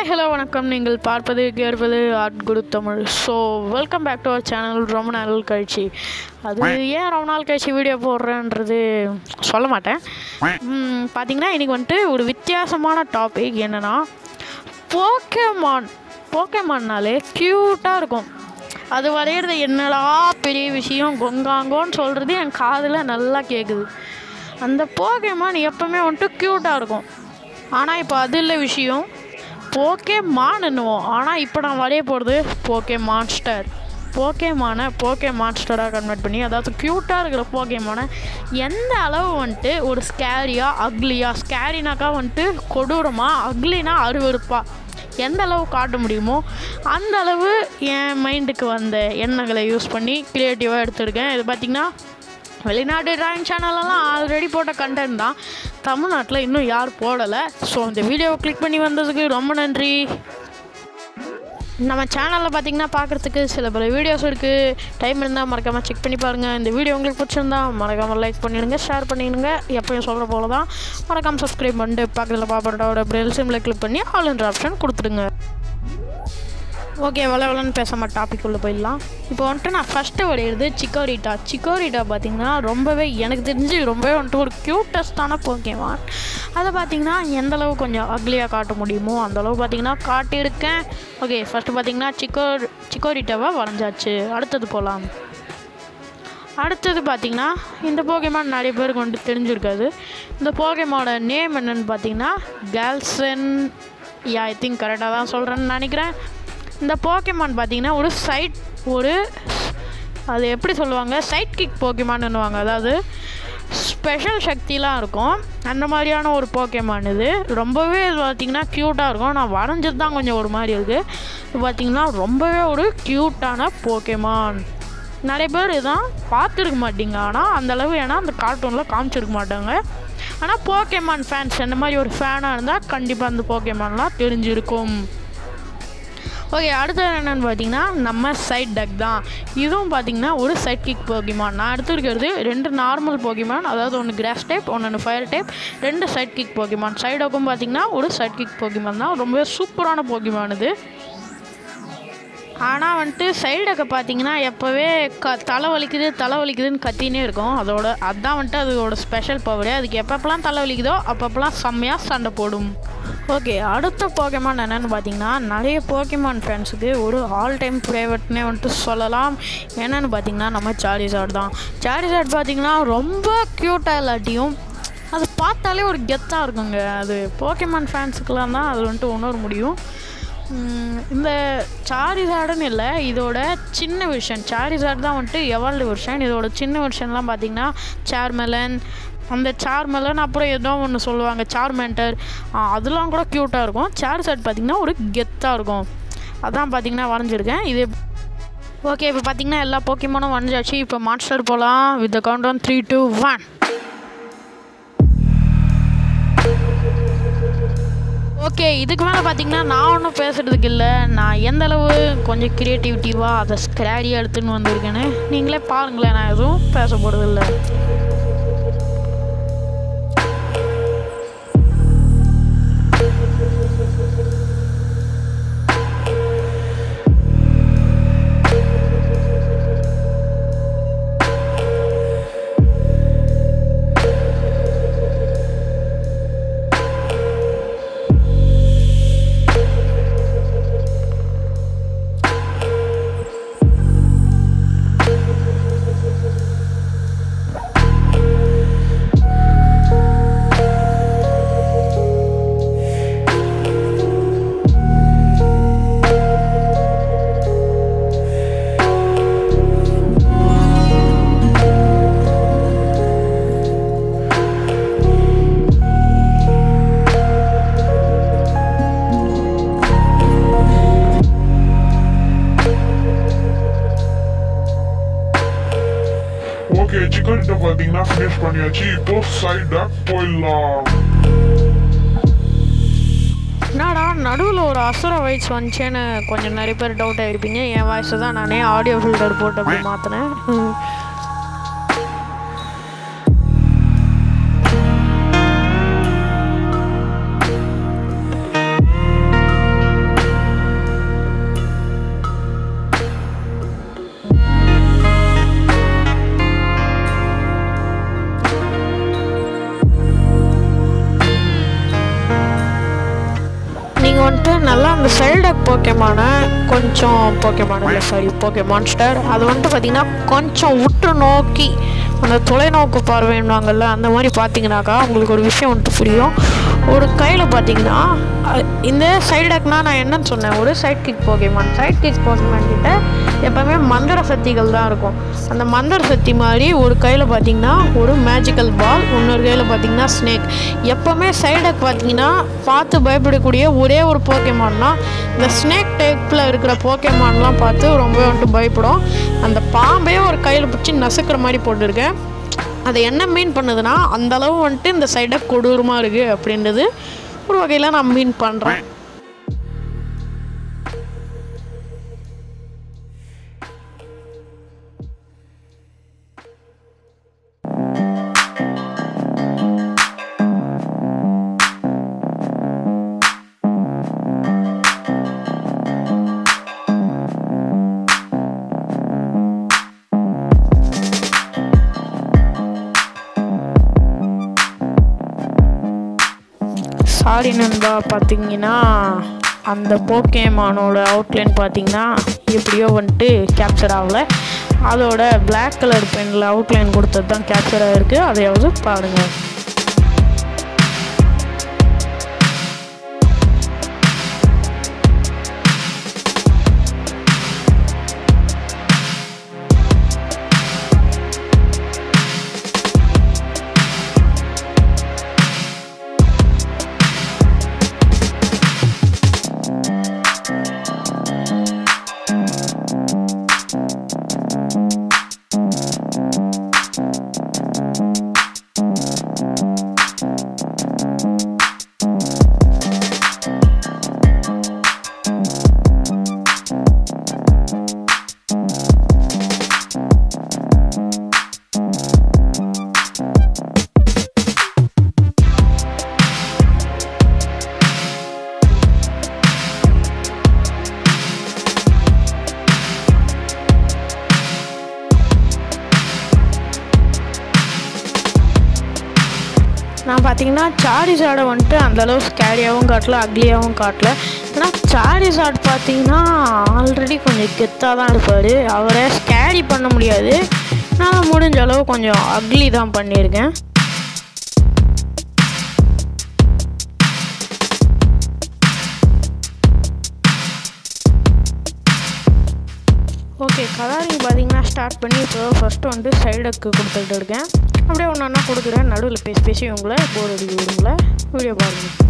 hi hello வணக்கம் நீங்கள் பார்ப்பது கேட்பது ad guru Tamil so welcome back to our channel ரொம்ப நாள் கழிச்சு அது ஏன் ரொம்ப நாள் கழிச்சு வீடியோ போடுறேன்றது சொல்ல மாட்டேன் ம், பார்த்தீங்கன்னா இன்றைக்கி வந்துட்டு ஒரு வித்தியாசமான டாபிக் என்னென்னா போக்கேமான் போக்கேமான்னாலே க்யூட்டாக இருக்கும் அது வரைகிறது என்னடா பெரிய விஷயம் கொங்காங்கோன்னு சொல்கிறது என் காதில் நல்லா கேட்குது அந்த போகேமான் எப்பவுமே வந்துட்டு க்யூட்டாக இருக்கும் ஆனால் இப்போ அது இல்லை விஷயம் போக்கே மான் என்னவோம் ஆனால் இப்போ நான் வரைய போகிறது போக்கே மான்ஸ்டர் போக்கேமான போக்கே மான்ஸ்டராக கன்வெர்ட் பண்ணி அதாவது க்யூட்டாக இருக்கிற போக்கேமான எந்த அளவு வந்துட்டு ஒரு ஸ்கேரியாக அக்லியாக ஸ்கேரினாக்கா வந்துட்டு கொடூரமாக அக்லினா அருவருப்பாக எந்த அளவு காட்ட முடியுமோ அந்த அளவு என் மைண்டுக்கு வந்த எண்ணங்களை யூஸ் பண்ணி க்ரியேட்டிவாக எடுத்திருக்கேன் இது பார்த்திங்கன்னா வெளிநாட்டு டிராயிங் சேனலெல்லாம் ஆல்ரெடி போட்ட கண்டென்ட் தான் தமிழ்நாட்டில் இன்னும் யார் போடலை ஸோ இந்த வீடியோவை கிளிக் பண்ணி வந்ததுக்கு ரொம்ப நன்றி நம்ம சேனலில் பார்த்தீங்கன்னா பார்க்குறதுக்கு சில பல வீடியோஸ் இருக்குது டைம் இருந்தால் மறக்காமல் செக் பண்ணி பாருங்கள் இந்த வீடியோ உங்களுக்கு பிடிச்சிருந்தா மறக்காமல் லைக் பண்ணிடுங்க ஷேர் பண்ணிடுங்க எப்பயும் சொல்கிற போல தான் மறக்காமல் சப்ஸ்கிரைப் பண்ணிட்டு பக்கத்தில் பாப்பரோட பிரெல் சிம்மில் கிளிக் பண்ணி ஆல் என்ற ஆப்ஷன் கொடுத்துடுங்க ஓகே வள வளன்னு பேசாம டாபிக் உள்ள போயிடலாம் இப்போ வந்துட்டு நான் ஃபஸ்ட்டு வரைகிறது சிக்கோரிட்டா சிக்கோரிட்டா பார்த்தீங்கன்னா ரொம்பவே எனக்கு தெரிஞ்சு ரொம்பவே வந்துட்டு ஒரு க்யூட்டஸ்டான போக்கேமான் அதை பார்த்தீங்கன்னா எந்த அளவு கொஞ்சம் அக்லியாக காட்ட முடியுமோ அந்த அளவு பார்த்தீங்கன்னா காட்டியிருக்கேன் ஓகே ஃபஸ்ட்டு பார்த்தீங்கன்னா சிக்கோ சிக்கோரிட்டாவை வரைஞ்சாச்சு அடுத்தது போகலாம் அடுத்தது பார்த்தீங்கன்னா இந்த போகேமான் நிறைய பேருக்கு வந்துட்டு தெரிஞ்சிருக்காது இந்த போகேமோட நேம் என்னன்னு பார்த்தீங்கன்னா கேல்சன் யா ஐ திங்க் கரெக்டாக தான் சொல்கிறேன்னு நினைக்கிறேன் இந்த போக்கேமான் பார்த்தீங்கன்னா ஒரு சைட் ஒரு அது எப்படி சொல்லுவாங்க சைட் கிக் போக்கேமான்னுவாங்க அதாவது ஸ்பெஷல் சக்திலாம் இருக்கும் அந்த மாதிரியான ஒரு போக்கேமான் இது ரொம்பவே இது பார்த்திங்கன்னா க்யூட்டாக இருக்கும் நான் வரைஞ்சது தான் கொஞ்சம் ஒரு மாதிரி இருக்குது இது பார்த்திங்கன்னா ரொம்பவே ஒரு க்யூட்டான போக்கேமான் நிறைய பேர் இதான் பார்த்துருக்க மாட்டீங்க ஆனால் அந்தளவு ஏன்னா அந்த கார்ட்டூனில் காமிச்சிருக்க மாட்டாங்க ஆனால் போக்கேமான் ஃபேன்ஸ் அந்த மாதிரி ஒரு ஃபேனாக இருந்தால் கண்டிப்பாக அந்த போக்கேமான்லாம் தெரிஞ்சிருக்கும் ஓகே அடுத்தது என்னென்னு பார்த்தீங்கன்னா நம்ம சைட் டக் தான் இதுவும் பார்த்தீங்கன்னா ஒரு சைட் கிக் போகிமான் நான் எடுத்துருக்கிறது ரெண்டு நார்மல் போகிமான் அதாவது ஒன்று கிராஸ் டைப் ஒன்று ஃபயர் டைப் ரெண்டு சைட் கிக் போகிமான் சைடோக்கும் பார்த்தீங்கன்னா ஒரு சைட் கிக் போகிமான் தான் ரொம்பவே சூப்பரான போகிமான் இது ஆனால் வந்துட்டு சைடக்க பார்த்தீங்கன்னா எப்போவே க தலை வலிக்குது தலை வலிக்குதுன்னு கத்தினே இருக்கும் அதோட அதுதான் வந்துட்டு அதோட ஸ்பெஷல் பவரே அதுக்கு எப்பப்பெல்லாம் தலை வலிக்குதோ அப்பப்பெல்லாம் செம்மையாக சண்டை போடும் ஓகே அடுத்த போக்கேமான் என்னென்னு பார்த்தீங்கன்னா நிறைய போக்கேமான் ஃபேன்ஸுக்கு ஒரு ஆல் டைம் ஃபேவரட்னே வந்துட்டு சொல்லலாம் என்னென்னு பார்த்தீங்கன்னா நம்ம சாரிசாட் தான் சாரிசாட் பார்த்தீங்கன்னா ரொம்ப க்யூட்டாக இல்லாட்டியும் அது பார்த்தாலே ஒரு கெத்தாக இருக்குங்க அது போக்கேமான் ஃபேன்ஸுக்கெலாம் தான் அது வந்துட்டு உணர முடியும் உம், இந்த சாரிசாடுன்னு இல்லை இதோட சின்ன வெர்ஷன் சாரிசாட் தான் வந்துட்டு எவால்டு வெர்ஷன் இதோட சின்ன வெர்ஷன்லாம் பார்த்தீங்கன்னா சார்மெலன் அந்த சார்மெலன் அப்புறம் ஏதோ ஒன்று சொல்லுவாங்க சார்மெண்டர் அதெல்லாம் கூட க்யூட்டாக இருக்கும் சார்சாட் பார்த்திங்கன்னா ஒரு கெத்தாக இருக்கும் அதான் பார்த்தீங்கன்னா வரைஞ்சிருக்கேன் இது ஓகே இப்போ பார்த்தீங்கன்னா எல்லா போக்கிமானும் வரைஞ்சாச்சு இப்போ மான்ஸ்டர் போகலாம் with count one three two one okay இதுக்கு மேலே பார்த்தீங்கன்னா நான் ஒன்றும் பேசுகிறதுக்கு இல்லை நான் எந்த அளவு கொஞ்சம் க்ரியேட்டிவிட்டிவாக அதை ஸ்க்ராரியாக எடுத்துன்னு வந்திருக்கேன்னு நீங்களே பாருங்களேன் நான் எதுவும் பேச போகிறதில்ல ஓகே சிக்கன் பார்த்தீங்கன்னா ஃபினிஷ் பண்ணியாச்சு இப்போ சைடாக போயிடலாம் என்னடா நடுவில் ஒரு அசுர வாய்ஸ் வந்துச்சேன்னு கொஞ்சம் நிறைய பேர் டவுட் ஆகிருப்பீங்க என் வாய்ஸை தான் நானே ஆடியோ ஃபில்டர் போட்டு அப்படி மாற்றினேன் அந்த சைல்டக் போக்கேமான கொஞ்சம் போக்கேமான இல்லை சாரி போக்கே மான்ஸ்டர் அது வந்துட்டு பார்த்தீங்கன்னா கொஞ்சம் உற்று நோக்கி அந்த தொலைநோக்கு பார்வைன்னாங்கல்ல அந்த மாதிரி பார்த்தீங்கன்னாக்கா உங்களுக்கு ஒரு விஷயம் வந்துட்டு புரியும் ஒரு கையில் பார்த்தீங்கன்னா அஹ், இந்த சைடக்னா நான் என்னன்னு சொன்னேன் ஒரு side kick Pokemon side kick Pokemon கிட்ட எப்போவுமே மந்திர சக்திகள் தான் இருக்கும் அந்த மந்திர சக்தி மாதிரி ஒரு கையில் பார்த்தீங்கன்னா ஒரு மேஜிக்கல் பால் இன்னொரு கையில் பார்த்தீங்கன்னா ஸ்னேக் எப்போவுமே சைடக் பார்த்தீங்கன்னா பார்த்து பயப்படக்கூடிய ஒரே ஒரு போக்கேமான்னா இந்த ஸ்னேக் டைப்பில் இருக்கிற போக்கேமான்லாம் பார்த்து ரொம்ப வந்துட்டு பயப்படும் அந்த பாம்பே ஒரு கையில் பிடிச்சி நசுக்கிற மாதிரி போட்டிருக்கேன் அது என்ன மீன் பண்ணுதுன்னா அந்த அளவு வந்துட்டு இந்த சைடை கொடூரமாக இருக்குது அப்படின்றது ஒரு வகையில் நான் மீன் பண்ணுறேன் சாரி நண்பா பார்த்தீங்கன்னா அந்த போக்கேமானோட அவுட்லைன் பார்த்தீங்கன்னா எப்படியோ வந்துட்டு கேப்சர் ஆகலை அதோட Black கலர் பெனில் அவுட்லைன் கொடுத்தது தான் கேப்சர் ஆகிருக்கு அதையாவது பாருங்கள் நான் பார்த்தீங்கன்னா சாரிசாடை வந்துட்டு அந்தளவு ஸ்கேரியாகவும் காட்டல அக்லியாகவும் காட்டல ஏன்னா சாரிசாட் பார்த்தீங்கன்னா ஆல்ரெடி கொஞ்சம் கெத்தாக தான் இருப்பார் அவரை ஸ்கேரி பண்ண முடியாது நான் முடிஞ்ச அளவு கொஞ்சம் அக்லி தான் பண்ணியிருக்கேன் ஓகே கலரிங் பார்த்தீங்கன்னா ஸ்டார்ட் பண்ணி இப்போ ஃபஸ்ட்டு வந்து சைடுக்கு கொடுத்துட்டு இருக்கேன் அப்படியே ஒன்று ஒன்றா கொடுக்குறேன் நடுவில் பேசி பேசி உங்களை போர் அடிக்க விடுங்களேன் வீடியோ பாருங்கள்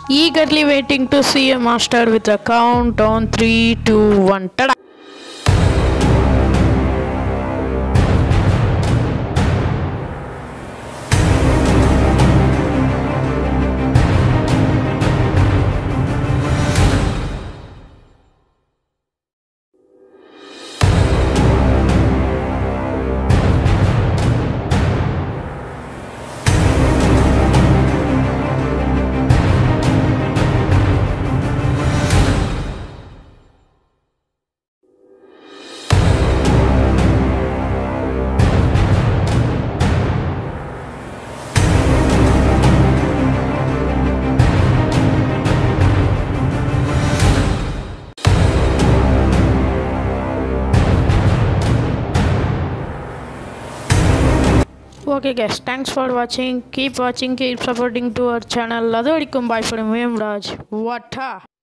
eagerly waiting to see a master with a count on 3 2 1 tada okay guys thanks for watching keep watching keep supporting to our channel அது வரைக்கும் பாய் ஃப்ரம் வேம்ராஜ் வாட்டா